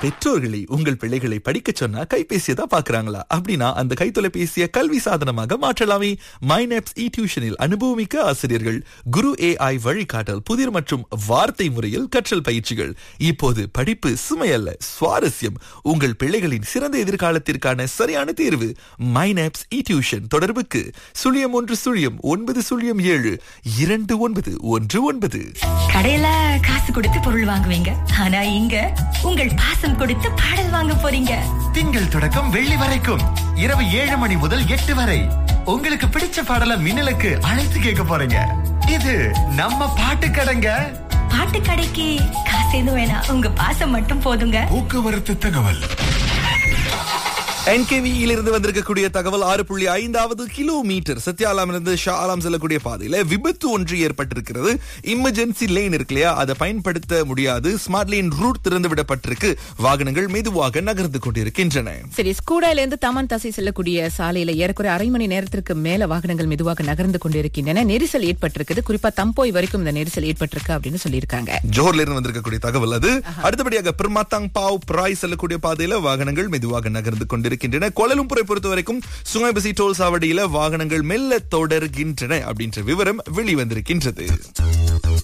பெற்றோர்களை உங்கள் பிள்ளைகளை படிக்க சொன்னா கைபேசியை தான் பாக்குறாங்களா அப்படின்னா அந்த கைத்தொலைபேசியை கல்வி சாதனமாக மாற்றலாமே மைனப்ஸ் இ டியூஷனில் அனுபவமிக்க ஆசிரியர்கள் குரு ஏஐ வழிகாட்டல் புதிர் மற்றும் வார்த்தை முறையில் கற்றல் பயிற்சிகள் இப்போது படிப்பு சுமையல்ல சுவாரஸ்யம் உங்கள் பிள்ளைகளின் சிறந்த எதிர்காலத்திற்கான சரியான தேர்வு மைனப்ஸ் இ டியூஷன் தொடர்புக்கு சுழியம் ஒன்று சுழியம் ஒன்பது சுழியம் ஏழு இரண்டு ஒன்பது ஒன்று ஒன்பது கடையில காசு கொடுத்து பொருள் வாங்குவீங்க ஆனா இங்க உங்கள் பாசம் கொடுத்து பாடல் வாங்க போறீங்க திங்கள் தொடக்கம் வெள்ளி வரைக்கும் இரவு ஏழு மணி முதல் எட்டு வரை உங்களுக்கு பிடிச்ச பாடல மின்னலுக்கு அழைத்து கேட்க போறீங்க இது நம்ம பாட்டு கடைங்க பாட்டு கடைக்கு காசு எதுவும் வேணாம் உங்க பாசம் மட்டும் போதுங்க போக்குவரத்து தகவல் என்கேவியில் இருந்து வந்திருக்கக்கூடிய தகவல் ஆறு புள்ளி ஐந்தாவது கிலோமீட்டர் சத்யாலாம் இருந்து ஷா ஆலாம் செல்லக்கூடிய பாதையில விபத்து ஒன்று ஏற்பட்டிருக்கிறது இமர்ஜென்சி லேன் இருக்கு இல்லையா அதை பயன்படுத்த முடியாது ஸ்மார்ட் லேன் ரூட் திறந்து விடப்பட்டிருக்கு வாகனங்கள் மெதுவாக நகர்ந்து கொண்டிருக்கின்றன சரி ஸ்கூடால இருந்து தமன் தசை செல்லக்கூடிய சாலையில ஏறக்குறைய அரை மணி நேரத்திற்கு மேல வாகனங்கள் மெதுவாக நகர்ந்து கொண்டிருக்கின்றன நெரிசல் ஏற்பட்டிருக்குது குறிப்பா தம்போய் வரைக்கும் இந்த நெரிசல் ஏற்பட்டிருக்கு அப்படின்னு சொல்லியிருக்காங்க ஜோஹர்ல இருந்து வந்திருக்கக்கூடிய தகவல் அது அடுத்தபடியாக பிரமாத்தாங் பாவ் பிராய் செல்லக்கூடிய பாதையில வாகனங்கள் மெதுவாக நகர்ந்து கொண்டிருக்கின்றன கோலலும்புரை பொறுத்த வரைக்கும் சுங்கைபசி டோல் சாவடியில வாகனங்கள் மெல்ல தொடர்கின்றன அப்படின்ற விவரம் வெளிவந்திருக்கின்றது